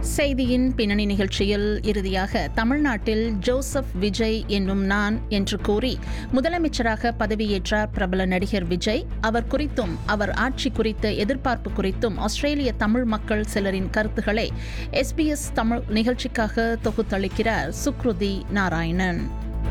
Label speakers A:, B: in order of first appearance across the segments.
A: செய்தியின் பின்னணி நிகழ்ச்சியில் இறுதியாக தமிழ்நாட்டில் ஜோசப் விஜய் என்னும் நான் என்று கூறி முதலமைச்சராக பதவியேற்றார் பிரபல நடிகர் விஜய் அவர் குறித்தும் அவர் ஆட்சி குறித்த எதிர்பார்ப்பு குறித்தும் ஆஸ்திரேலிய தமிழ் மக்கள் சிலரின் கருத்துக்களை எஸ்பிஎஸ் தமிழ் நிகழ்ச்சிக்காக தொகுத்தளிக்கிறார் சுக்ருதி நாராயணன்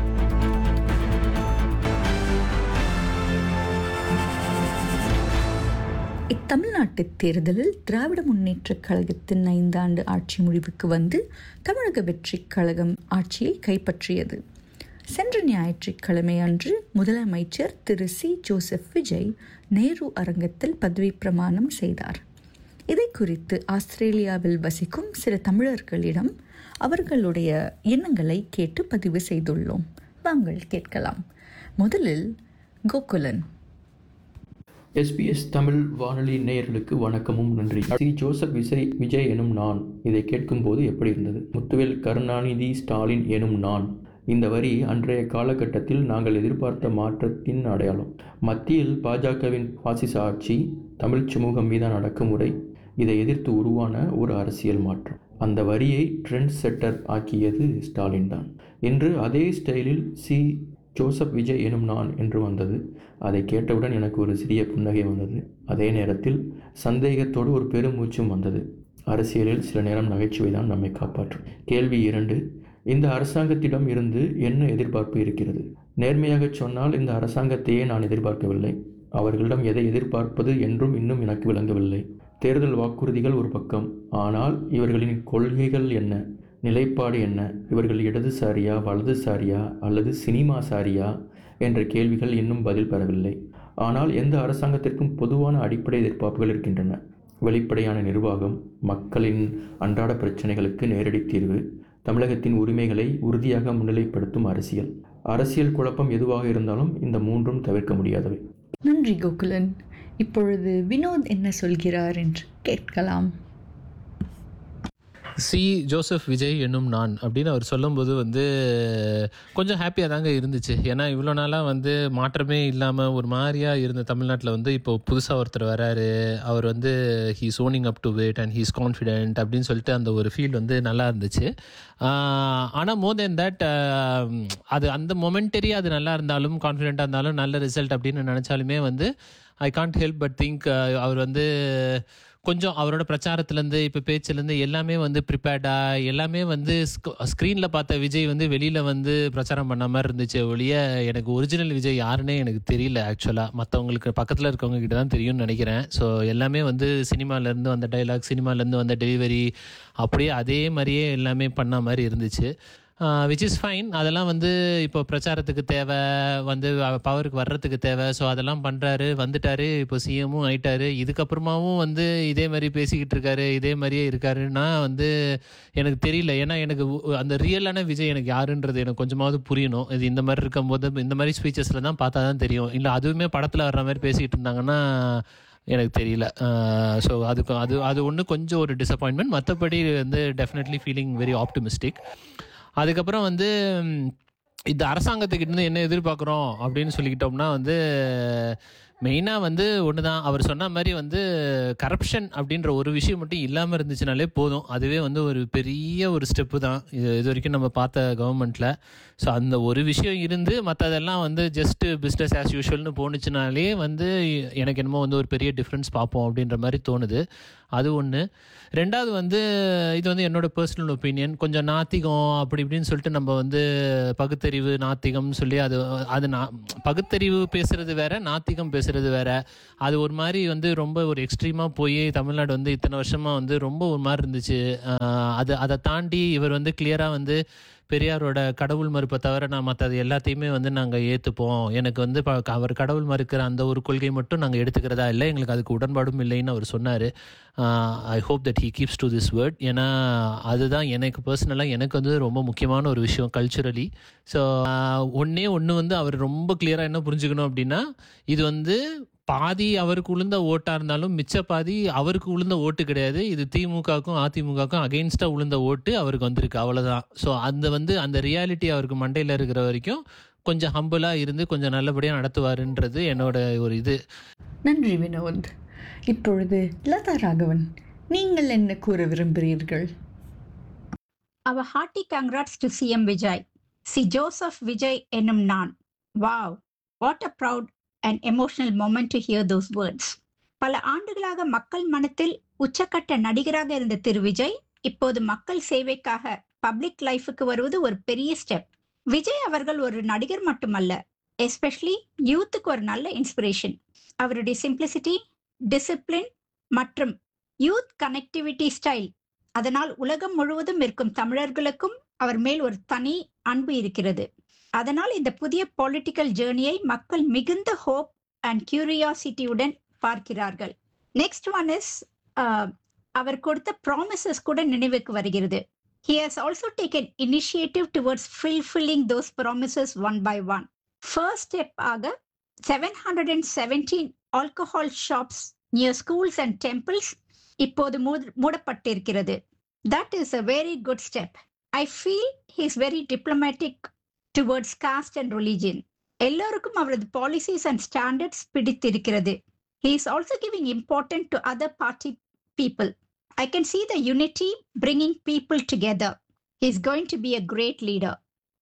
B: இத்தமிழ்நாட்டு தேர்தலில் திராவிட முன்னேற்றக் கழகத்தின் ஐந்தாண்டு ஆட்சி முடிவுக்கு வந்து தமிழக வெற்றிக் கழகம் ஆட்சியை கைப்பற்றியது சென்ற ஞாயிற்றுக்கிழமை அன்று முதலமைச்சர் திரு சி ஜோசப் விஜய் நேரு அரங்கத்தில் பதவி பிரமாணம் செய்தார் இதை குறித்து ஆஸ்திரேலியாவில் வசிக்கும் சில தமிழர்களிடம் அவர்களுடைய எண்ணங்களை கேட்டு பதிவு செய்துள்ளோம் வாங்கள் கேட்கலாம் முதலில் கோகுலன்
C: எஸ்பிஎஸ் தமிழ் வானொலி நேயர்களுக்கு வணக்கமும் நன்றி சி ஜோசப் விஜய் விஜய் எனும் நான் இதை கேட்கும்போது எப்படி இருந்தது முத்துவேல் கருணாநிதி ஸ்டாலின் எனும் நான் இந்த வரி அன்றைய காலகட்டத்தில் நாங்கள் எதிர்பார்த்த மாற்றத்தின் அடையாளம் மத்தியில் பாஜகவின் பாசிச ஆட்சி தமிழ் சமூகம் மீதான அடக்குமுறை இதை எதிர்த்து உருவான ஒரு அரசியல் மாற்றம் அந்த வரியை ட்ரெண்ட் செட்டர் ஆக்கியது ஸ்டாலின் தான் இன்று அதே ஸ்டைலில் சி ஜோசப் விஜய் எனும் நான் என்று வந்தது அதை கேட்டவுடன் எனக்கு ஒரு சிறிய புன்னகை வந்தது அதே நேரத்தில் சந்தேகத்தோடு ஒரு பெருமூச்சும் வந்தது அரசியலில் சில நேரம் நகைச்சுவை தான் நம்மை காப்பாற்றும் கேள்வி இரண்டு இந்த அரசாங்கத்திடம் இருந்து என்ன எதிர்பார்ப்பு இருக்கிறது நேர்மையாக சொன்னால் இந்த அரசாங்கத்தையே நான் எதிர்பார்க்கவில்லை அவர்களிடம் எதை எதிர்பார்ப்பது என்றும் இன்னும் எனக்கு விளங்கவில்லை தேர்தல் வாக்குறுதிகள் ஒரு பக்கம் ஆனால் இவர்களின் கொள்கைகள் என்ன நிலைப்பாடு என்ன இவர்கள் இடதுசாரியா வலதுசாரியா அல்லது சினிமா சாரியா என்ற கேள்விகள் இன்னும் பதில் பெறவில்லை ஆனால் எந்த அரசாங்கத்திற்கும் பொதுவான அடிப்படை எதிர்பார்ப்புகள் இருக்கின்றன வெளிப்படையான நிர்வாகம் மக்களின் அன்றாட பிரச்சனைகளுக்கு நேரடி தீர்வு தமிழகத்தின் உரிமைகளை உறுதியாக முன்னிலைப்படுத்தும் அரசியல் அரசியல் குழப்பம் எதுவாக இருந்தாலும் இந்த மூன்றும் தவிர்க்க முடியாதவை
B: நன்றி கோகுலன் இப்பொழுது வினோத் என்ன சொல்கிறார் என்று கேட்கலாம்
D: சி ஜோசப் விஜய் என்னும் நான் அப்படின்னு அவர் சொல்லும்போது வந்து கொஞ்சம் ஹாப்பியாக தாங்க இருந்துச்சு ஏன்னா இவ்வளோ நாளாக வந்து மாற்றமே இல்லாமல் ஒரு மாதிரியாக இருந்த தமிழ்நாட்டில் வந்து இப்போ புதுசாக ஒருத்தர் வராரு அவர் வந்து he's owning up to wait and he's confident அப்படின்னு சொல்லிட்டு அந்த ஒரு ஃபீல் வந்து நல்லா இருந்துச்சு ஆனால் மோர் தென் தட் அது அந்த மொமெண்டரி அது நல்லா இருந்தாலும் கான்ஃபிடென்ட்டாக இருந்தாலும் நல்ல ரிசல்ட் அப்படின்னு நினச்சாலுமே வந்து I can't help but think அவர் வந்து கொஞ்சம் அவரோட பிரச்சாரத்துலேருந்து இப்போ பேச்சுலேருந்து எல்லாமே வந்து ப்ரிப்பேர்டாக எல்லாமே வந்து ஸ்க்ரீனில் பார்த்த விஜய் வந்து வெளியில் வந்து பிரச்சாரம் பண்ண மாதிரி இருந்துச்சு ஒழிய எனக்கு ஒரிஜினல் விஜய் யாருன்னே எனக்கு தெரியல ஆக்சுவலாக மற்றவங்களுக்கு பக்கத்தில் இருக்கவங்க கிட்ட தான் தெரியும்னு நினைக்கிறேன் ஸோ எல்லாமே வந்து சினிமாலேருந்து வந்த டைலாக் சினிமாலேருந்து வந்த டெலிவரி அப்படியே அதே மாதிரியே எல்லாமே பண்ண மாதிரி இருந்துச்சு விச் இஸ் ஃபைன் அதெல்லாம் வந்து இப்போ பிரச்சாரத்துக்கு தேவை வந்து பவருக்கு வர்றதுக்கு தேவை ஸோ அதெல்லாம் பண்ணுறாரு வந்துட்டாரு இப்போ சிஎம்மும் ஆயிட்டாரு இதுக்கப்புறமாவும் வந்து இதே மாதிரி பேசிக்கிட்டு இருக்காரு இதே மாதிரியே இருக்காருன்னா வந்து எனக்கு தெரியல ஏன்னா எனக்கு அந்த ரியலான விஜய் எனக்கு யாருன்றது எனக்கு கொஞ்சமாவது புரியணும் இது இந்த மாதிரி இருக்கும்போது இந்த மாதிரி ஸ்பீச்சஸில் தான் பார்த்தா தான் தெரியும் இல்லை அதுவுமே படத்தில் வர்ற மாதிரி பேசிக்கிட்டு இருந்தாங்கன்னா எனக்கு தெரியல ஸோ அதுக்கு அது அது ஒன்று கொஞ்சம் ஒரு டிசப்பாயின்மெண்ட் மற்றபடி வந்து டெஃபினெட்லி ஃபீலிங் வெரி ஆப்டிமிஸ்டிக் அதுக்கப்புறம் வந்து இந்த அரசாங்கத்துக்கிட்ட என்ன எதிர்பார்க்குறோம் அப்படின்னு சொல்லிக்கிட்டோம்னா வந்து மெயினாக வந்து ஒன்று தான் அவர் சொன்ன மாதிரி வந்து கரப்ஷன் அப்படின்ற ஒரு விஷயம் மட்டும் இல்லாமல் இருந்துச்சுனாலே போதும் அதுவே வந்து ஒரு பெரிய ஒரு ஸ்டெப்பு தான் இது இது வரைக்கும் நம்ம பார்த்த கவர்மெண்ட்டில் ஸோ அந்த ஒரு விஷயம் இருந்து மற்றதெல்லாம் வந்து ஜஸ்ட்டு பிஸ்னஸ் ஆஸ் யூஷுவல்னு போணுச்சுனாலே வந்து எனக்கு என்னமோ வந்து ஒரு பெரிய டிஃப்ரென்ஸ் பார்ப்போம் அப்படின்ற மாதிரி தோணுது அது ஒன்று ரெண்டாவது வந்து இது வந்து என்னோடய பர்சனல் ஒப்பீனியன் கொஞ்சம் நாத்திகம் அப்படி இப்படின்னு சொல்லிட்டு நம்ம வந்து பகுத்தறிவு நாத்திகம்னு சொல்லி அது அது நான் பகுத்தறிவு பேசுகிறது வேற நாத்திகம் பேசுகிறது வேற அது ஒரு மாதிரி வந்து ரொம்ப ஒரு எக்ஸ்ட்ரீமாக போய் தமிழ்நாடு வந்து இத்தனை வருஷமாக வந்து ரொம்ப ஒரு மாதிரி இருந்துச்சு அது அதை தாண்டி இவர் வந்து கிளியராக வந்து பெரியாரோட கடவுள் மறுப்பை தவிர நான் மற்றது எல்லாத்தையுமே வந்து நாங்கள் ஏற்றுப்போம் எனக்கு வந்து அவர் கடவுள் மறுக்கிற அந்த ஒரு கொள்கை மட்டும் நாங்கள் எடுத்துக்கிறதா இல்லை எங்களுக்கு அதுக்கு உடன்பாடும் இல்லைன்னு அவர் சொன்னார் I hope that he keeps to this word ஏன்னா அதுதான் எனக்கு பர்சனலாக எனக்கு வந்து ரொம்ப முக்கியமான ஒரு விஷயம் கல்ச்சுரலி ஸோ ஒன்றே ஒன்று வந்து அவர் ரொம்ப கிளியராக என்ன புரிஞ்சுக்கணும் அப்படின்னா இது வந்து பாதி அவருக்கு உளுந்த ஓட்டாக இருந்தாலும் மிச்ச பாதி அவருக்கு உளுந்த ஓட்டு கிடையாது இது திமுகவுக்கும் அதிமுகவுக்கும் அகெயின்ஸ்டாக உளுந்த ஓட்டு அவருக்கு வந்திருக்கு அவ்வளோதான் ஸோ அந்த வந்து அந்த ரியாலிட்டி அவருக்கு மண்டையில் இருக்கிற வரைக்கும் கொஞ்சம் ஹம்பிளாக இருந்து கொஞ்சம் நல்லபடியாக நடத்துவாருன்றது என்னோட ஒரு இது
B: நன்றி வினோத் இப்பொழுது லதா ராகவன் நீங்கள் என்ன கூற விரும்புகிறீர்கள்
E: Our hearty congrats to CM Vijay. See Joseph Vijay என்னும் நான். Wow, what a proud and emotional moment to hear those words. பல ஆண்டுகளாக மக்கள் மனத்தில் உச்சக்கட்ட நடிகராக இருந்த திரு விஜய் இப்போது மக்கள் சேவைக்காக பப்ளிக் லைஃபுக்கு வருவது ஒரு பெரிய ஸ்டெப் விஜய் அவர்கள் ஒரு நடிகர் மட்டுமல்ல எஸ்பெஷலி யூத்துக்கு ஒரு நல்ல இன்ஸ்பிரேஷன் அவருடைய சிம்பிளிசிட்டி டிசிப்ளின் மற்றும் யூத் கனெக்டிவிட்டி ஸ்டைல் அதனால் உலகம் முழுவதும் இருக்கும் தமிழர்களுக்கும் அவர் மேல் ஒரு தனி அன்பு இருக்கிறது அதனால் இந்த புதிய பொலிட்டிக்கல் ஜேர்னியை மக்கள் மிகுந்த ஹோப் அண்ட் கியூரியாசிட்டியுடன் பார்க்கிறார்கள் நெக்ஸ்ட் ஒன் இஸ் அவர் கொடுத்த ப்ராமிசஸ் கூட நினைவுக்கு வருகிறது He has also taken initiative towards fulfilling those promises one by one. First step ஆக 717 alcohol shops near schools and temples இப்போது மூட- மூடப்பட்டிருக்கிறது That is a very good step. I feel he is very diplomatic towards caste and religion. எல்லோருக்கும் அவரது policies and standards பிடித்திருக்கிறது He is also giving importance to other party people. I can see the unity bringing people together. He is going to be a great leader.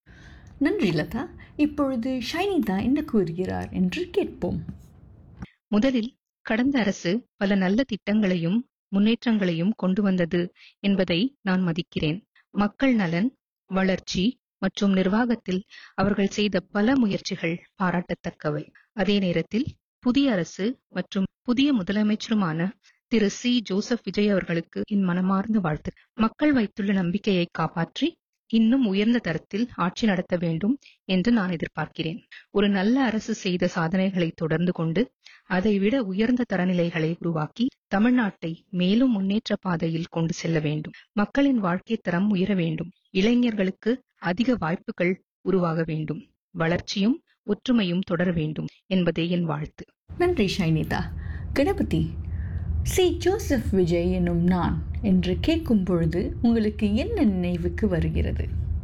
B: நன்றி லதா இப்பொழுது ஷைனிதா என்ன கூறுகிறார் என்று கேட்போம்
F: முதலில் கடந்த அரசு பல நல்ல திட்டங்களையும் முன்னேற்றங்களையும் கொண்டு வந்தது என்பதை நான் மதிக்கிறேன் மக்கள் நலன் வளர்ச்சி மற்றும் நிர்வாகத்தில் அவர்கள் செய்த பல முயற்சிகள் பாராட்டத்தக்கவை அதே நேரத்தில் புதிய அரசு மற்றும் புதிய முதலமைச்சருமான திரு சி ஜோசப் விஜய் அவர்களுக்கு என் மனமார்ந்த வாழ்த்து மக்கள் வைத்துள்ள நம்பிக்கையை காப்பாற்றி இன்னும் உயர்ந்த தரத்தில் ஆட்சி நடத்த வேண்டும் என்று நான் எதிர்பார்க்கிறேன் ஒரு நல்ல அரசு செய்த சாதனைகளை தொடர்ந்து கொண்டு அதைவிட உயர்ந்த தரநிலைகளை உருவாக்கி தமிழ்நாட்டை மேலும் முன்னேற்ற பாதையில் கொண்டு செல்ல வேண்டும் மக்களின் வாழ்க்கை தரம் உயர வேண்டும் இளைஞர்களுக்கு அதிக வாய்ப்புகள் உருவாக வேண்டும் வளர்ச்சியும் ஒற்றுமையும் தொடர வேண்டும் என்பதே என் வாழ்த்து
B: நன்றி ஷைனிதா கணபதி சி ஜோசப் விஜய் எனும் நான் என்று கேட்கும் பொழுது உங்களுக்கு என்ன நினைவுக்கு வருகிறது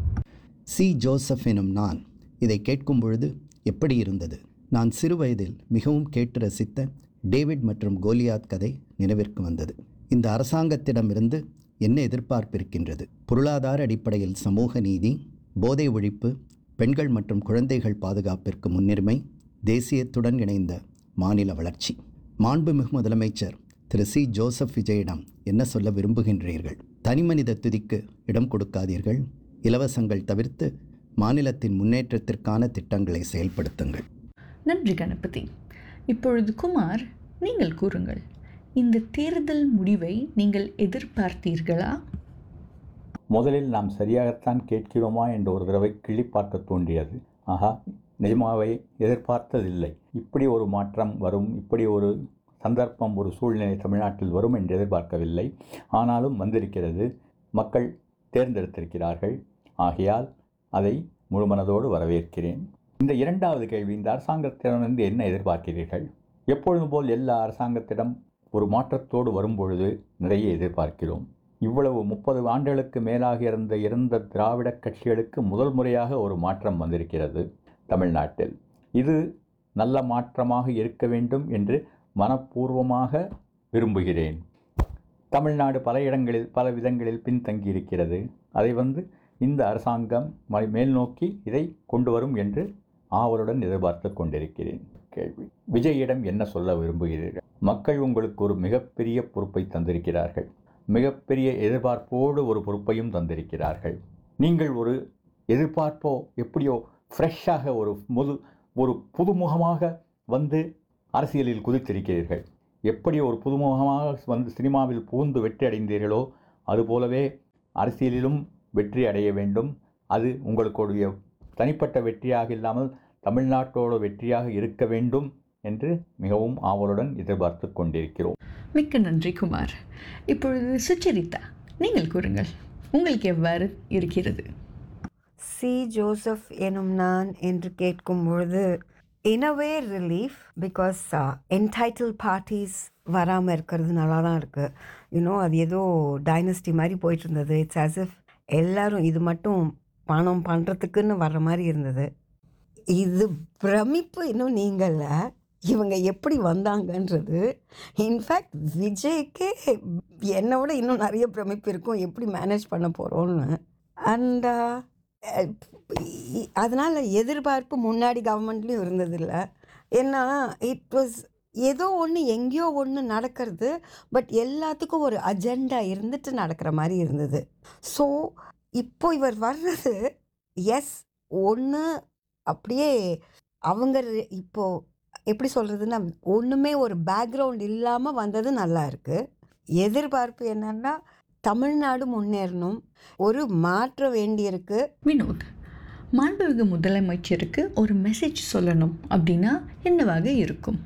G: சி ஜோசப் எனும் நான் இதை கேட்கும் பொழுது எப்படி இருந்தது நான் சிறுவயதில் மிகவும் கேட்டு ரசித்த டேவிட் மற்றும் கோலியாத் கதை நினைவிற்கு வந்தது இந்த அரசாங்கத்திடமிருந்து என்ன எதிர்பார்ப்பிருக்கின்றது பொருளாதார அடிப்படையில் சமூக நீதி போதை ஒழிப்பு பெண்கள் மற்றும் குழந்தைகள் பாதுகாப்பிற்கு முன்னுரிமை தேசியத்துடன் இணைந்த மாநில வளர்ச்சி மாண்புமிகு முதலமைச்சர் திரு சி ஜோசப் விஜயிடம் என்ன சொல்ல விரும்புகின்றீர்கள் தனிமனித துதிக்கு இடம் கொடுக்காதீர்கள் இலவசங்கள் தவிர்த்து மாநிலத்தின் முன்னேற்றத்திற்கான திட்டங்களை செயல்படுத்துங்கள்
B: நன்றி கணபதி இப்பொழுது குமார் நீங்கள் கூறுங்கள் இந்த தேர்தல் முடிவை நீங்கள் எதிர்பார்த்தீர்களா
H: முதலில் நாம் சரியாகத்தான் கேட்கிறோமா என்ற ஒரு தடவை கிள்ளி பார்க்க தோன்றியது ஆஹா நிஜமாவை எதிர்பார்த்ததில்லை இப்படி ஒரு மாற்றம் வரும் இப்படி ஒரு சந்தர்ப்பம் ஒரு சூழ்நிலை தமிழ்நாட்டில் வரும் என்று எதிர்பார்க்கவில்லை ஆனாலும் வந்திருக்கிறது மக்கள் தேர்ந்தெடுத்திருக்கிறார்கள் ஆகையால் அதை முழுமனதோடு வரவேற்கிறேன் இந்த இரண்டாவது கேள்வி இந்த அரசாங்கத்திடமிருந்து என்ன எதிர்பார்க்கிறீர்கள் எப்பொழுதும் போல் எல்லா அரசாங்கத்திடம் ஒரு மாற்றத்தோடு வரும்பொழுது நிறைய எதிர்பார்க்கிறோம் இவ்வளவு முப்பது ஆண்டுகளுக்கு மேலாக இருந்த இருந்த திராவிட கட்சிகளுக்கு முதல் முறையாக ஒரு மாற்றம் வந்திருக்கிறது தமிழ்நாட்டில் இது நல்ல மாற்றமாக இருக்க வேண்டும் என்று மனப்பூர்வமாக விரும்புகிறேன் தமிழ்நாடு பல இடங்களில் பல விதங்களில் பின்தங்கி இருக்கிறது அதை வந்து இந்த அரசாங்கம் ம- மேல் நோக்கி இதை கொண்டு வரும் என்று ஆவலுடன் எதிர்பார்த்து கொண்டிருக்கிறேன் கேள்வி விஜயிடம் என்ன சொல்ல விரும்புகிறீர்கள் மக்கள் உங்களுக்கு ஒரு மிகப்பெரிய பொறுப்பை தந்திருக்கிறார்கள் மிகப்பெரிய எதிர்பார்ப்போடு ஒரு பொறுப்பையும் தந்திருக்கிறார்கள் நீங்கள் ஒரு எதிர்பார்ப்போ எப்படியோ ஃப்ரெஷ்ஷாக ஒரு முது ஒரு புதுமுகமாக வந்து அரசியலில் குதித்திருக்கிறீர்கள் எப்படி ஒரு புதுமுகமாக வந்து சினிமாவில் புகுந்து வெற்றி அடைந்தீர்களோ அதுபோலவே அரசியலிலும் வெற்றி அடைய வேண்டும் அது உங்களுடைய தனிப்பட்ட வெற்றியாக இல்லாமல் தமிழ்நாட்டோட வெற்றியாக இருக்க வேண்டும் என்று மிகவும் ஆவலுடன் எதிர்பார்த்து கொண்டிருக்கிறோம்
B: மிக்க நன்றி குமார் இப்பொழுது சுச்சரிதா நீங்கள் கூறுங்கள் உங்களுக்கு எவ்வாறு இருக்கிறது
I: சி ஜோசப் எனும் நான் என்று கேட்கும் பொழுது in a way relief because entitle parties வராமல் இருக்கிறது நல்லா தான் இருக்குது யூனோ அது ஏதோ டைனஸ்டி மாதிரி போயிட்டு இருந்தது இட்ஸ் as if எல்லாரும் இது மட்டும் பணம் பண்ணுறதுக்குன்னு வர்ற மாதிரி இருந்தது இது பிரமிப்பு இன்னும் நீங்கள இவங்க எப்படி வந்தாங்கன்றது இன்ஃபேக்ட் விஜய்க்கே என்னை விட இன்னும் நிறைய பிரமிப்பு இருக்கும் எப்படி மேனேஜ் பண்ண போகிறோன்னு அண்ட் அதனால் எதிர்பார்ப்பு முன்னாடி கவர்மெண்ட்லேயும் இருந்ததில்ல ஏன்னா இட் வாஸ் ஏதோ ஒன்று எங்கேயோ ஒன்று நடக்கிறது பட் எல்லாத்துக்கும் ஒரு அஜெண்டா இருந்துட்டு நடக்கிற மாதிரி இருந்தது ஸோ இப்போ இவர் வர்றது எஸ் ஒன்று அப்படியே அவங்க ரெ- இப்போ எப்படி சொல்கிறதுன்னா ஒன்றுமே ஒரு பேக்ரவுண்ட் இல்லாமல் வந்தது நல்லா இருக்குது எதிர்பார்ப்பு என்னன்னா தமிழ்நாடு முன்னேறணும் ஒரு மாற்ற வேண்டியிருக்கு
B: வினோத் மாண்புமிகு முதலமைச்சருக்கு ஒரு மெசேஜ் சொல்லணும் அப்படின்னா என்னவாக இருக்கும்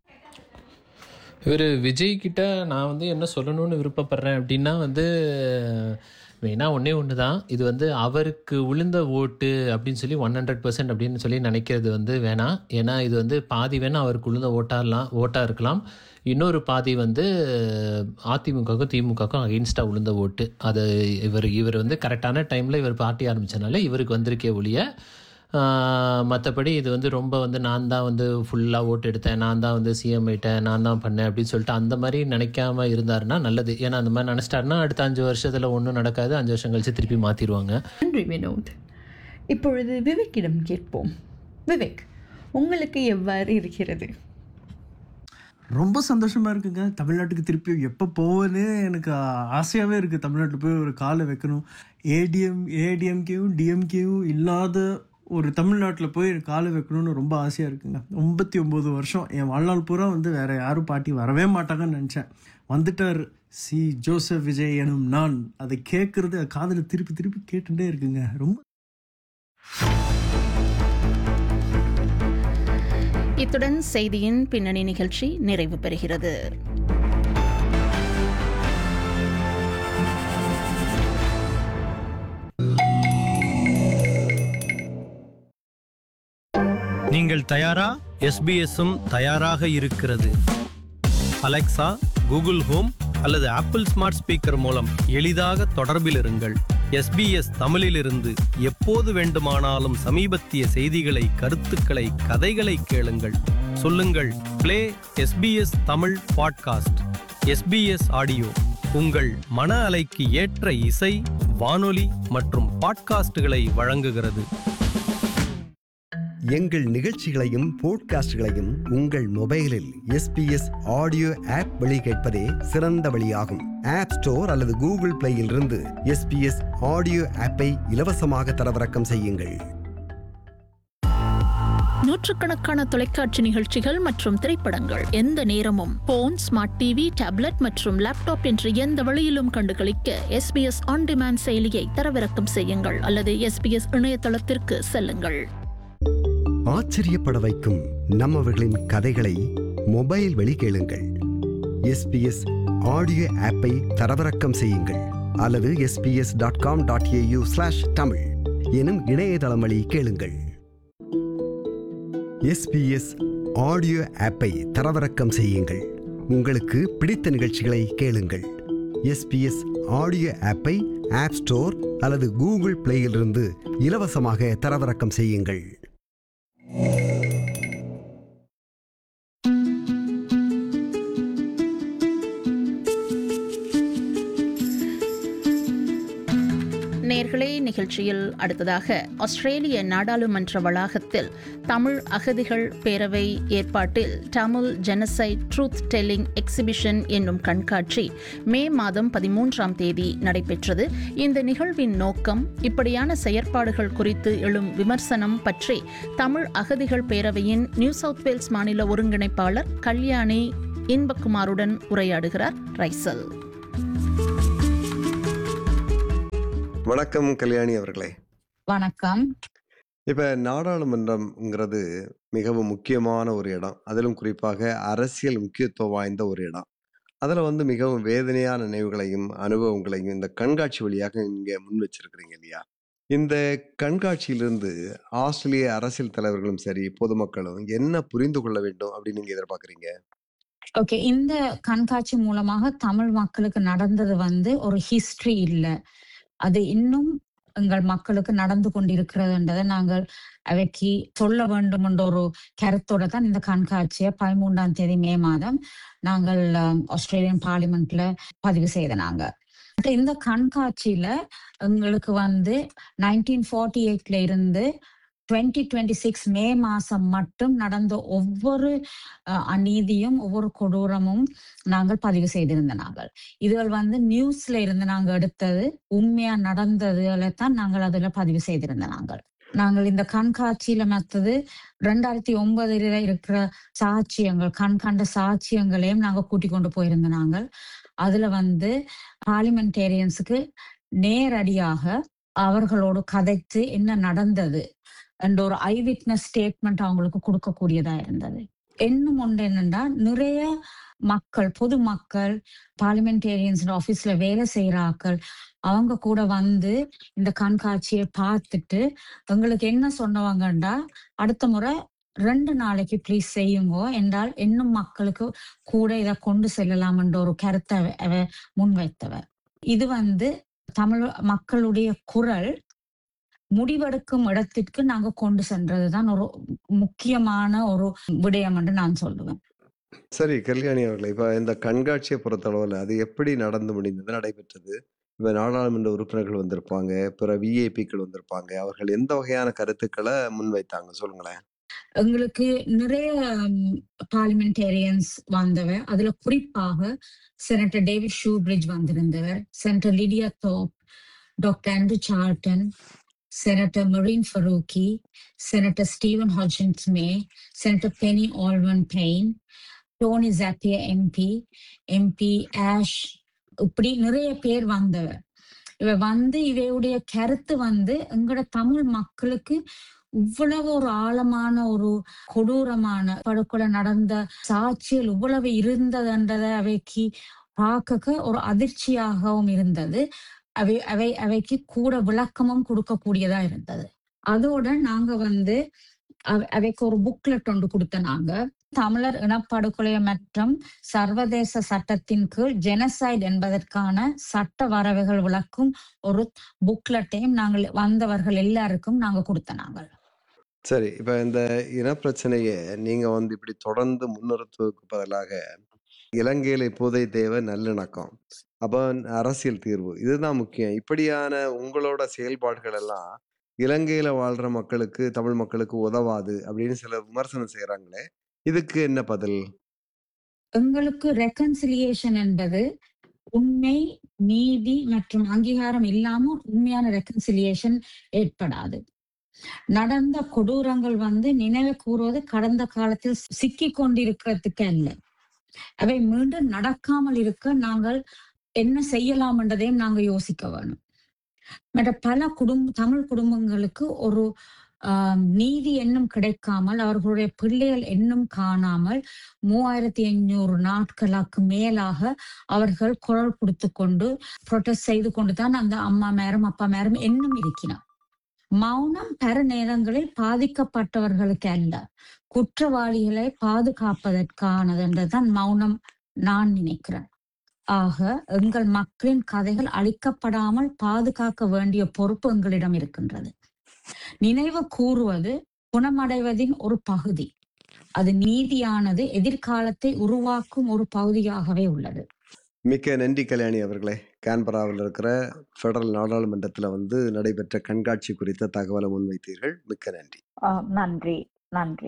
D: இவர் விஜய் கிட்ட நான் வந்து என்ன சொல்லணும்னு விருப்பப்படுறேன் அப்படின்னா வந்து மெயினாக ஒன்றே ஒன்று தான் இது வந்து அவருக்கு விழுந்த ஓட்டு அப்படின்னு சொல்லி ஒன் ஹண்ட்ரட் பர்சன்ட் அப்படின்னு சொல்லி நினைக்கிறது வந்து வேணாம் ஏன்னா இது வந்து பாதி வேணால் அவருக்கு விழுந்த ஓட்டாகலாம் ஓட்டாக இருக்கலாம் இன்னொரு பாதி வந்து அதிமுகவுக்கும் திமுகவுக்கும் அகெயின்ஸ்டாக விழுந்த ஓட்டு அது இவர் இவர் வந்து கரெக்டான டைமில் இவர் பார்ட்டி ஆரம்பிச்சனால இவருக்கு வந்திருக்கே ஒழிய மற்றபடி இது வந்து ரொம்ப வந்து நான் தான் வந்து ஃபுல்லாக ஓட்டு எடுத்தேன் நான் தான் வந்து சிஎம் ஆயிட்டேன் நான் தான் பண்ணேன் அப்படின்னு சொல்லிட்டு அந்த மாதிரி நினைக்காம இருந்தாருன்னா நல்லது ஏன்னா அந்த மாதிரி நினச்சிட்டாருன்னா அடுத்த அஞ்சு வருஷத்தில் ஒன்றும் நடக்காது அஞ்சு வருஷம் கழிச்சு திருப்பி மாற்றிடுவாங்க
B: நன்றி வினோத் இப்பொழுது விவேக்கிடம் கேட்போம் விவேக் உங்களுக்கு எவ்வாறு இருக்கிறது
J: ரொம்ப சந்தோஷமா இருக்குங்க தமிழ்நாட்டுக்கு திருப்பி எப்போ போவேன்னு எனக்கு ஆசையாகவே இருக்குது தமிழ்நாட்டில் போய் ஒரு காலை வைக்கணும் ஏடிஎம் ஏடிஎம்கேவும் டிஎம்கேவும் இல்லாத ஒரு தமிழ்நாட்டில் போய் காலை வைக்கணும்னு ரொம்ப ஆசையாக இருக்குங்க ஐம்பத்தி ஒம்பது வருஷம் என் வாழ்நாள் பூரா வந்து வேற யாரும் பாட்டி வரவே மாட்டாங்கன்னு நினச்சேன் வந்துட்டார் சி ஜோசப் விஜய் எனும் நான் அதை கேட்குறது காதில் திருப்பி திருப்பி கேட்டுட்டே இருக்குங்க ரொம்ப
A: இத்துடன் செய்தியின் பின்னணி நிகழ்ச்சி நிறைவு பெறுகிறது
K: நீங்கள் தயாரா எஸ்பிஎஸ்ஸும் தயாராக இருக்கிறது அலெக்சா கூகுள் ஹோம் அல்லது ஆப்பிள் ஸ்மார்ட் ஸ்பீக்கர் மூலம் எளிதாக தொடர்பில் இருங்கள் எஸ்பிஎஸ் தமிழிலிருந்து எப்போது வேண்டுமானாலும் சமீபத்திய செய்திகளை கருத்துக்களை கதைகளை கேளுங்கள் சொல்லுங்கள் play SBS Tamil podcast SBS audio உங்கள் மன அலைக்கு ஏற்ற இசை வானொலி மற்றும் பாட்காஸ்டுகளை வழங்குகிறது
L: எங்கள் நிகழ்ச்சிகளையும் போட்காஸ்டுகளையும் உங்கள் மொபைலில் எஸ்பிஎஸ் ஆடியோ ஆப் வழி கேட்பதே சிறந்த வழியாகும் ஆப் ஸ்டோர் அல்லது கூகுள் பிளேயில் இருந்து எஸ்பிஎஸ் ஆடியோ ஆப்பை இலவசமாக தரவிறக்கம் செய்யுங்கள்
A: நூற்றுக்கணக்கான தொலைக்காட்சி நிகழ்ச்சிகள் மற்றும் திரைப்படங்கள் எந்த நேரமும் போன் ஸ்மார்ட் டிவி டேப்லெட் மற்றும் லேப்டாப் என்று எந்த வழியிலும் கண்டுகளிக்க எஸ்பிஎஸ் ஆன் டிமாண்ட் செயலியை தரவிறக்கம் செய்யுங்கள் அல்லது எஸ்பிஎஸ் இணையதளத்திற்கு செல்லுங்கள்
L: ஆச்சரியப்பட வைக்கும் நம்மவர்களின் கதைகளை மொபைல் வழி கேளுங்கள் எஸ்பிஎஸ் ஆடியோ ஆப்பை தரவிறக்கம் செய்யுங்கள் அல்லது SBS dot com dot AU slash Tamil எனும் இணையதளம் வழி கேளுங்கள் எஸ்பிஎஸ் ஆடியோ ஆப்பை தரவிறக்கம் செய்யுங்கள் உங்களுக்கு பிடித்த நிகழ்ச்சிகளை கேளுங்கள் எஸ்பிஎஸ் ஆடியோ ஆப்பை ஆப் ஸ்டோர் அல்லது கூகுள் பிளேயிலிருந்து இலவசமாக தரவிறக்கம் செய்யுங்கள்
A: நேர்களே நிகழ்ச்சியில் அடுத்ததாக ஆஸ்திரேலிய நாடாளுமன்ற வளாகத்தில் தமிழ் அகதிகள் பேரவை ஏற்பாட்டில் Tamil genocide truth telling exhibition என்னும் கண்காட்சி மே மாதம் பதிமூன்றாம் தேதி நடைபெற்றது இந்த நிகழ்வின் நோக்கம் இப்படியான செயற்பாடுகள் குறித்து எழும் விமர்சனம் பற்றி தமிழ் அகதிகள் பேரவையின் நியூ சவுத் வேல்ஸ் மாநில ஒருங்கிணைப்பாளர் கல்யாணி இன்பகுமாருடன் உரையாடுகிறார் ரைசல்
M: வணக்கம் கல்யாணி அவர்களே
N: வணக்கம்
M: இப்ப நாடாளுமன்றம்ங்கிறது மிகவும் முக்கியமான ஒரு இடம் அதிலும் குறிப்பாக அரசியல் முக்கியத்துவம் வாய்ந்த ஒரு இடம் அதுல வந்து மிகவும் வேதனையான நினைவுகளையும் அனுபவங்களையும் இந்த கண்காட்சி வழியாக இங்க முன் வச்சிருக்கிறீங்க இல்லையா இந்த கண்காட்சியிலிருந்து ஆஸ்திரேலிய அரசியல் தலைவர்களும் சரி பொதுமக்களும் என்ன புரிந்து கொள்ள வேண்டும் அப்படின்னு நீங்க எதிர்பார்க்கறீங்க
N: ஓகே இந்த கண்காட்சி மூலமாக தமிழ் மக்களுக்கு நடந்தது வந்து ஒரு ஹிஸ்டரி இல்ல அது இன்னும் எங்கள் மக்களுக்கு நடந்து கொண்டிருக்கிறதுன்றதை நாங்கள் அவைக்கு சொல்ல வேண்டும் என்ற ஒரு கருத்தோட தான் இந்த கண்காட்சியை பதிமூன்றாம் தேதி மே மாதம் நாங்கள் ஆம், ஆஸ்திரேலியன் பார்லிமெண்ட்ல பதிவு செய்த நாங்க இந்த கண்காட்சியில எங்களுக்கு வந்து நைன்டீன் ஃபார்ட்டி எயிட்ல இருந்து டுவெண்ட்டி டுவெண்ட்டி சிக்ஸ் மே மாசம் மட்டும் நடந்த ஒவ்வொரு அஹ், அநீதியும் ஒவ்வொரு கொடூரமும் நாங்கள் பதிவு செய்திருந்த நாங்கள் இதுகள் வந்து நியூஸ்ல இருந்து நாங்க எடுத்தது உண்மையா நடந்ததுகளை தான் நாங்கள் அதுல பதிவு செய்திருந்த நாங்கள் நாங்கள் இந்த கண்காட்சியில மத்தது ரெண்டாயிரத்தி ஒன்பதுல இருக்கிற சாட்சியங்கள் கண் கண்ட சாட்சியங்களையும் நாங்க கூட்டிக் கொண்டு போயிருந்த நாங்கள் அதுல வந்து பார்லிமெண்டேரியன்ஸுக்கு நேரடியாக அவர்களோடு கதைத்து என்ன நடந்தது என்ற ஒரு ஐ விட்னஸ் ஸ்டேட்மெண்ட் அவங்களுக்கு கொடுக்கக்கூடியதா இருந்தது இன்னும் ஒன்று என்னன்னா நிறைய மக்கள் பொதுமக்கள் பார்லிமெண்டேரியன்ஸ் ஆபீஸ்ல வேலை செய்யற ஆக்கள் அவங்க கூட வந்து இந்த கண்காட்சியை பார்த்துட்டு எங்களுக்கு என்ன சொன்னவங்கண்டா அடுத்த முறை ரெண்டு நாளைக்கு ப்ளீஸ் செய்யுங்க என்றால் இன்னும் மக்களுக்கு கூட இதை கொண்டு செல்லலாம்ன்ற ஒரு கருத்தை அவ- அவ முன்வைத்தவ இது வந்து தமிழ் மக்களுடைய குரல் முடிவெடுக்கும் இடத்திற்கு நாங்க கொண்டு சென்றதுதான் ஒரு முக்கியமான ஒரு விடயம் என்று நான் சொல்லுவேன்
M: சரி கல்யாணி அவர்களே இப்போ இந்த கண்காட்சியை பொறுத்தளவில் அது எப்படி நடந்து முடிந்தது நடைபெற்றது இப்போ நாடாளுமன்ற உறுப்பினர்கள் வந்திருப்பாங்க பிற விஐபிக்கள் வந்திருப்பாங்க அவர்கள் எந்த வகையான கருத்துக்களை முன்வைத்தாங்க சொல்லுங்களேன்
N: எங்களுக்கு நிறைய பார்லிமெண்டேரியன்ஸ் வந்தவர் அதுல குறிப்பாக செனட்டர் டேவிட் ஷூபிரிட்ஜ் வந்திருந்தவர் senator Lidia Thorpe doctor Andrew Charlton senator Mehreen Faruqi senator Steven Hodgins May senator Penny Allman Payne Tony Zappia MP MP Ash இப்படி நிறைய பேர் வந்தவர் இவ வந்து இவையுடைய கருத்து வந்து எங்களோட தமிழ் மக்களுக்கு இவ்வளவு ஒரு ஆழமான ஒரு கொடூரமான படுகொலை நடந்த சாட்சியல் இவ்வளவு இருந்ததுன்றதை அவைக்கு பார்க்க ஒரு அதிர்ச்சியாகவும் இருந்தது அவை அவை அவைக்கு கூட விளக்கமும் கொடுக்கக்கூடியதா இருந்தது அதோட நாங்க வந்து அவ- அவைக்கு ஒரு புக்லெட் ஒன்று கொடுத்த நாங்க தமிழர் இனப்படுகொலை மற்றும் சர்வதேச சட்டத்தின் கீழ் ஜெனசைட் என்பதற்கான சட்ட வரவுகள் விளக்கும் ஒரு புக்லெட்டையும் நாங்கள் வந்தவர்கள் எல்லாருக்கும் நாங்க கொடுத்த நாங்கள்
M: சரி இப்போ இந்த இனப்பிரச்சனையை நீங்கள் வந்து இப்படி தொடர்ந்து முன்னிறுத்துவதற்கு பதிலாக இலங்கையில் இப்போதைய தேவை நல்லிணக்கம் அப்போ அரசியல் தீர்வு இதுதான் முக்கியம் இப்படியான உங்களோட செயல்பாடுகள் எல்லாம் இலங்கையில் வாழ்கிற மக்களுக்கு தமிழ் மக்களுக்கு உதவாது அப்படின்னு சிலர் விமர்சனம் செய்கிறாங்களே இதுக்கு என்ன பதில்
N: எங்களுக்கு ரெக்கன்சிலியேஷன் என்பது உண்மை நீதி மற்றும் அங்கீகாரம் இல்லாம உண்மையான ரெக்கன்சிலியேஷன் ஏற்படாது நடந்த கொடூரங்கள் வந்து நினைவு கூறுவது கடந்த காலத்தில் சிக்கி கொண்டிருக்கிறதுக்கு அல்ல அவை மீண்டும் நடக்காமல் இருக்க நாங்கள் என்ன செய்யலாம் என்றதையும் நாங்க யோசிக்க வேணும் மற்ற பல குடும்ப தமிழ் குடும்பங்களுக்கு ஒரு ஆஹ், நீதி என்னும் கிடைக்காமல் அவர்களுடைய பிள்ளைகள் என்னும் காணாமல் மூவாயிரத்தி ஐநூறு நாட்களுக்கு மேலாக அவர்கள் குரல் கொடுத்து கொண்டு ப்ரொட்டஸ்ட் செய்து கொண்டு தான் அந்த அம்மா மேரும் அப்பா மேரும் இன்னும் இருக்கிறார் மௌனம் பல நேரங்களில் பாதிக்கப்பட்டவர்களுக்கு அல்ல குற்றவாளிகளை பாதுகாப்பதற்கானதுன்றதுதான் மௌனம் நான் நினைக்கிறேன் ஆக எங்கள் மக்களின் கதைகள் அழிக்கப்படாமல் பாதுகாக்க வேண்டிய பொறுப்பு எங்களிடம் இருக்கின்றது நினைவு கூறுவது குணமடைவதின் ஒரு பகுதி அது நீதியானது எதிர்காலத்தை உருவாக்கும் ஒரு பகுதியாகவே உள்ளது
M: மிக்க நன்றி கல்யாணி அவர்களே கேன்பராவில் இருக்கிற ஃபெடரல் நாடாளுமன்றத்தில் வந்து நடைபெற்ற கண்காட்சி குறித்த தகவலை முன்வைத்தீர்கள் மிக்க நன்றி
O: ஆஹ் நன்றி நன்றி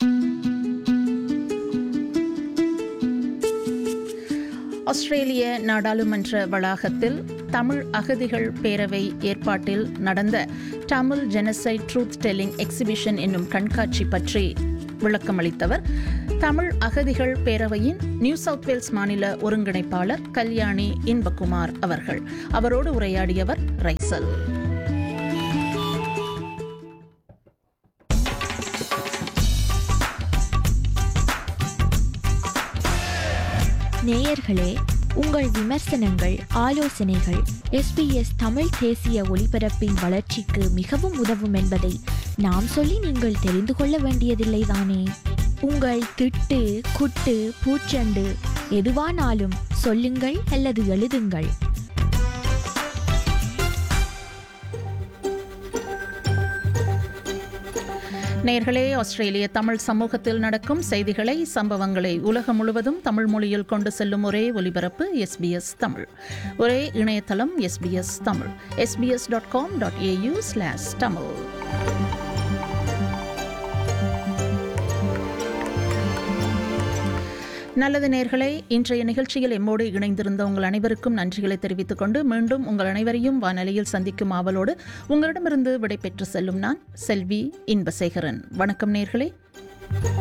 A: ஆஸ்திரேலிய நாடாளுமன்ற வளாகத்தில் தமிழ் அகதிகள் பேரவை ஏற்பாட்டில் நடந்த Tamil genocide truth telling exhibition என்னும் கண்காட்சி பற்றி விளக்கமளித்தவர் தமிழ் அகதிகள் பேரவையின் நியூ சவுத் வேல்ஸ் மாநில ஒருங்கிணைப்பாளர் கல்யாணி இன்பகுமார் அவர்கள் அவரோடு உரையாடியவர் ரைசல்
P: நேயர்களே உங்கள் விமர்சனங்கள் ஆலோசனைகள் எஸ்பிஎஸ் தமிழ் தேசிய ஒலிபரப்பின் வளர்ச்சிக்கு மிகவும் உதவும் என்பதை நாம் சொல்லி நீங்கள் தெரிந்து கொள்ள வேண்டியதில்லை தானே உங்கள் திட்டு குட்டு பூச்சண்டு எதுவானாலும் சொல்லுங்கள் அல்லது எழுதுங்கள்
A: நேர்களே ஆஸ்திரேலிய தமிழ் சமூகத்தில் நடக்கும் செய்திகளை சம்பவங்களை உலகம் முழுவதும் தமிழ் மொழியில் கொண்டு செல்லும் ஒரே ஒலிபரப்பு எஸ்பிஎஸ் தமிழ் ஒரே இணையதளம் SBS Tamil SBS dot com dot AU slash Tamil நல்லது நேர்களே இன்றைய நிகழ்ச்சியில் எம்மோடு இணைந்திருந்த உங்கள் அனைவருக்கும் நன்றிகளை தெரிவித்துக் கொண்டு மீண்டும் உங்கள் அனைவரையும் வானொலியில் சந்திக்கும் ஆவலோடு உங்களிடமிருந்து விடைபெற்று செல்லும் நான் செல்வி இன்பசேகரன் வணக்கம் நேர்களே